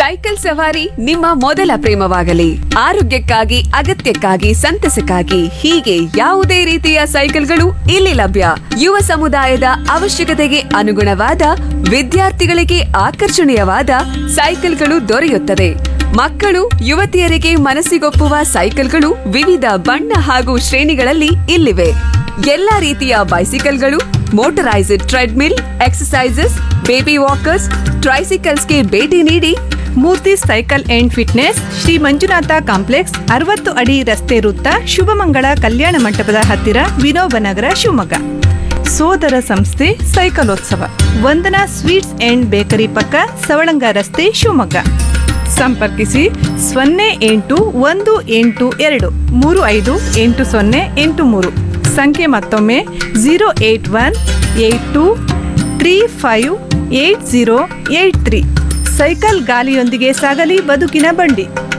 cycle ಸವಾರಿ ನಿಮ್ಮ ಮೊದಲ ಪ್ರೇಮವಾಗಲಿ ಆರೋಗ್ಯಕ್ಕಾಗಿ ಅಗತ್ಯಕ್ಕಾಗಿ ಸಂತಸಕ್ಕಾಗಿ ಹೀಗೆ ಯಾವುದೇ ರೀತಿಯ ಸೈಕಲ್ಗಳು ಇಲ್ಲಿ ಲಭ್ಯ ಯುವ ಸಮುದಾಯದ ಅವಶ್ಯಕತೆಗೆ ಅನುಗುಣವಾದ ವಿದ್ಯಾರ್ಥಿಗಳಿಗೆ ಆಕರ್ಷಣೀಯವಾದ ಸೈಕಲ್ಗಳು ದೊರೆಯುತ್ತದೆ ಮಕ್ಕಳು ಯುವತಿಯರಿಗೆ ಮನಸ್ಸಿಗೊಪ್ಪುವ ಸೈಕಲ್ಗಳು ವಿವಿಧ ಬಣ್ಣ ಹಾಗೂ ಶ್ರೇಣಿಗಳಲ್ಲಿ ಇಲ್ಲಿವೆ ಎಲ್ಲಾ ರೀತಿಯ ಬೈಸಿಕಲ್ಗಳು ಮೋಟರೈಸ್ಡ್ ಟ್ರೆಡ್ಮಿಲ್ ಎಕ್ಸಸೈಸಸ್ ಬೇಬಿ ವಾಕರ್ಸ್ ಟ್ರೈಸಿಕಲ್ಸ್ಗೆ ಭೇಟಿ ನೀಡಿ Murthy cycle and fitness Shri Manjunatha complex ಅರವತ್ತು ಅಡಿ ರಸ್ತೆ ವೃತ್ತ ಶುಭಮಂಗಳ ಕಲ್ಯಾಣ ಮಂಟಪದ ಹತ್ತಿರ ವಿನೋಬ ನಗರ ಶಿವಮೊಗ್ಗ ಸೋದರ ಸಂಸ್ಥೆ ಸೈಕಲೋತ್ಸವ ವಂದನಾ ಸ್ವೀಟ್ಸ್ ಅಂಡ್ ಬೇಕರಿ ಪಕ್ಕ ಸವಳಂಗ ರಸ್ತೆ ಶಿವಮೊಗ್ಗ ಸಂಪರ್ಕಿಸಿ ಸೊನ್ನೆ ಎಂಟು ಒಂದು ಎಂಟು ಎರಡು ಮೂರು ಐದು ಎಂಟು ಸೊನ್ನೆ ಎಂಟು ಮೂರು ಸಂಖ್ಯೆ ಮತ್ತೊಮ್ಮೆ zero eight one eight two three five eight zero eight three cycle ಗಾಲಿಯೊಂದಿಗೆ ಸಾಗಲಿ ಬದುಕಿನ ಬಂಡಿ